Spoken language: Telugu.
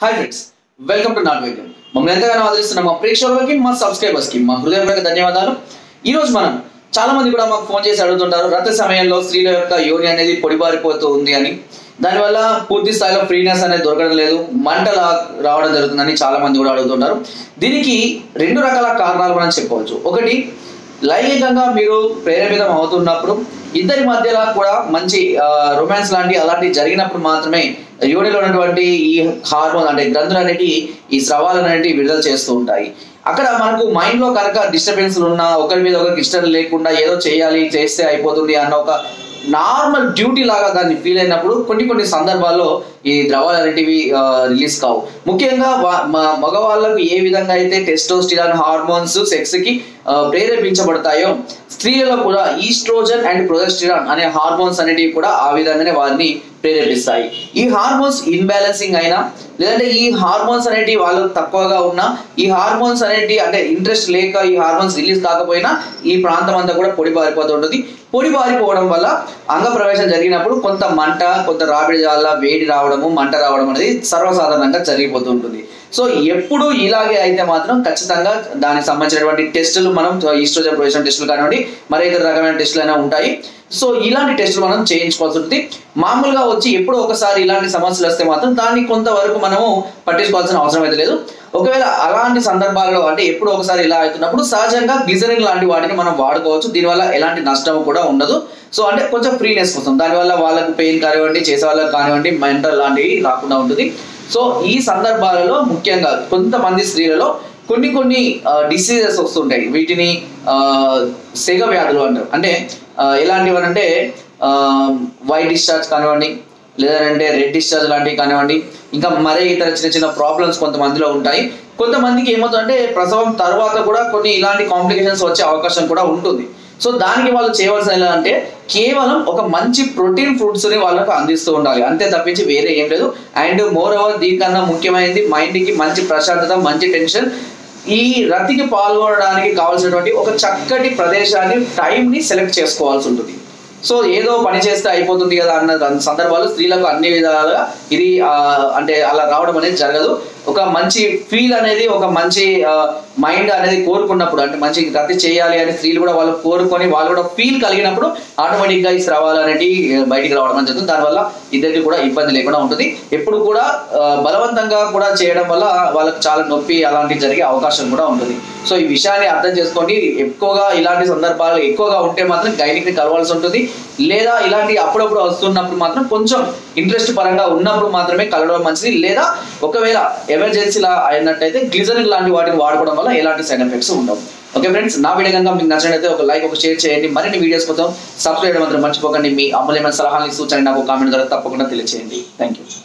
హాయ్ ఫ్రెండ్స్ వెల్కమ్ టు నాట్ వైద్యం మమ్మల్ని ఎంతగానో ఆదరిస్తున్న మా ప్రేక్షకులకి మా సబ్స్క్రైబర్స్ కి మా హృదయపూర్వక ధన్యవాదాలు ఈ రోజు మనం చాలా మంది కూడా మాకు ఫోన్ చేసి అడుగుతుంటారు రత సమయంలో స్త్రీల యొక్క యోని అనేది పొడిబారిపోతూ ఉంది అని దానివల్ల పూర్తి స్థాయిలో ఫ్రీనెస్ అనేది దొరకడం లేదు మంటల రావడం జరుగుతుందని చాలా మంది కూడా అడుగుతుంటారు దీనికి రెండు రకాల కారణాలు మనం చెప్పవచ్చు ఒకటి లైంగికంగా మీరు ప్రేరేపితం అవుతున్నప్పుడు ఇద్దరి మధ్యలో కూడా మంచి రొమాన్స్ లాంటి అలాంటివి జరిగినప్పుడు మాత్రమే యోనిలో ఉన్నటువంటి ఈ హార్మోన్ అంటే గ్రంథులు అనేటివి ఈ స్రవాలు అనేటివి విడుదల చేస్తూ ఉంటాయి అక్కడ మనకు మైండ్ లో కనుక డిస్టర్బెన్స్ ఉన్నా ఒకరి మీద ఒకరికి ఇష్టం లేకుండా ఏదో చేయాలి చేస్తే అయిపోతుంది అన్న ఒక నార్మల్ డ్యూటీ లాగా దాన్ని ఫీల్ అయినప్పుడు కొన్ని కొన్ని సందర్భాల్లో ఈ ద్రవాలు అనేటివి రిలీజ్ కావు ముఖ్యంగా వా- మ- మగవాళ్ళకు ఏ విధంగా అయితే టెస్టోస్టిరాన్ హార్మోన్స్ సెక్స్ కి ఆ, ప్రేరేపించబడతాయో స్త్రీలలో కూడా ఈస్ట్రోజన్ అండ్ ప్రొజెస్టిరాన్ అనే హార్మోన్స్ అనేటివి కూడా ఆ విధంగానే వారిని ప్రేరేపిస్తాయి ఈ హార్మోన్స్ ఇన్బ్యాలెన్సింగ్ అయినా లేదంటే ఈ హార్మోన్స్ అనేటివి వాళ్ళు తక్కువగా ఉన్నా ఈ హార్మోన్స్ అనేటివి అంటే ఇంట్రెస్ట్ లేక ఈ హార్మోన్స్ రిలీజ్ కాకపోయినా ఈ ప్రాంతం అంతా కూడా పొడి బారిపోతూ ఉంటుంది పొడి బారిపోవడం వల్ల అంగ ప్రవేశం జరిగినప్పుడు కొంత మంట కొంత రాబడి వల్ల వేడి రావడము మంట రావడం అనేది సర్వసాధారణంగా జరిగిపోతూ ఉంటుంది సో ఎప్పుడు ఇలాగే అయితే మాత్రం ఖచ్చితంగా దానికి సంబంధించినటువంటి టెస్టులు మనం ఈస్ట్రోజన్ ప్రొజెక్షన్ టెస్టులు కానివ్వండి మరి ఇతర రకమైన టెస్టులు అయినా ఉంటాయి సో ఇలాంటి టెస్టులు మనం చేయించుకోవాల్సి ఉంటుంది మామూలుగా వచ్చి ఎప్పుడో ఒకసారి ఇలాంటి సమస్యలు వస్తే మాత్రం దాన్ని కొంతవరకు మనము పట్టించుకోవాల్సిన అవసరం అయితే లేదు ఒకవేళ అలాంటి సందర్భాల్లో అంటే ఎప్పుడు ఒకసారి ఇలా అవుతున్నప్పుడు సహజంగా గ్లిజరిన్ లాంటి వాటిని మనం వాడుకోవచ్చు దీనివల్ల ఎలాంటి నష్టం కూడా ఉండదు సో అంటే కొంచెం ఫ్రీనెస్ కోసం దానివల్ల వాళ్ళకు పెయిన్ కానివ్వండి చేసే వాళ్ళకి కానివ్వండి మెంటల్ లాంటివి రాకుండా ఉంటుంది సో ఈ సందర్భాలలో ముఖ్యంగా కొంతమంది స్త్రీలలో కొన్ని కొన్ని డిసీజెస్ వస్తుంటాయి వీటిని ఆ, సెగ వ్యాధులు అంటారు అంటే ఆ, ఎలాంటివి అంటే వైట్ డిశ్చార్జ్ కానివ్వండి లేదంటే రెడ్ డిశ్చార్జ్ లాంటివి కానివ్వండి ఇంకా మరే ఇతర చిన్న చిన్న ప్రాబ్లమ్స్ కొంతమందిలో ఉంటాయి కొంతమందికి ఏమవుతుందంటే ప్రసవం తర్వాత కూడా కొన్ని ఇలాంటి కాంప్లికేషన్స్ వచ్చే అవకాశం కూడా ఉంటుంది సో దానికి వాళ్ళు చేయవలసిన ఎలా అంటే కేవలం ఒక మంచి ప్రోటీన్ ఫ్రూట్స్ ని వాళ్ళకు అందిస్తూ ఉండాలి అంతే తప్పించి వేరే ఏం లేదు అండ్ మోర్ ఓవర్ దీనికన్నా ముఖ్యమైనది మైండ్ కి మంచి ప్రశాంతత మంచి టెన్షన్ ఈ రతికి పాల్గొనడానికి కావాల్సినటువంటి ఒక చక్కటి ప్రదేశాన్ని టైం ని సెలెక్ట్ చేసుకోవాల్సి ఉంటుంది సో ఏదో పని చేస్తే అయిపోతుంది కదా అన్న దాని సందర్భాలు స్త్రీలకు అన్ని విధాలుగా ఇది ఆ, అంటే అలా రావడం అనేది జరగదు ఒక మంచి ఫీల్ అనేది ఒక మంచి మైండ్ అనేది కోరుకున్నప్పుడు అంటే మంచి గతి చేయాలి అని స్త్రీలు కూడా వాళ్ళు కోరుకొని వాళ్ళు కూడా ఫీల్ కలిగినప్పుడు ఆటోమేటిక్ గా ఈ స్రావాలు అనేటివి బయటికి రావడం అనేది జరుగుతుంది దానివల్ల ఇద్దరికి కూడా ఇబ్బంది లేకుండా ఉంటుంది ఎప్పుడు కూడా ఆ, బలవంతంగా కూడా చేయడం వల్ల వాళ్ళకి చాలా నొప్పి అలాంటివి జరిగే అవకాశం కూడా ఉంటుంది సో ఈ విషయాన్ని అర్థం చేసుకోండి ఎక్కువగా ఇలాంటి సందర్భాలు ఎక్కువగా ఉంటే మాత్రం గైనిక్ ని కలవాల్సి ఉంటుంది లేదా ఇలాంటి అప్పుడప్పుడు వస్తున్నప్పుడు మాత్రం కొంచెం ఇంట్రెస్ట్ పరంగా ఉన్నప్పుడు మాత్రమే కలవడం మంచిది లేదా ఒకవేళ ఎమర్జెన్సీలా అయినట్టయితే గ్లిజరిన్ లాంటి వాటిని వాడుకోవడం వల్ల ఎలాంటి సైడ్ ఎఫెక్ట్స్ ఉండవు ఓకే ఫ్రెండ్స్ నా వీడియో కనుక మీకు నచ్చినట్లయితే ఒక లైక్ ఒక షేర్ చేయండి మరిన్ని వీడియోస్ కోసం సబ్స్క్రైబ్ చేయడం మాత్రం మర్చిపోకండి మీ అమూల్యమైన సలహాలు సూచనలు నాకు కామెంట్ ద్వారా తప్పకుండా తెలియజేయండి థ్యాంక్ యూ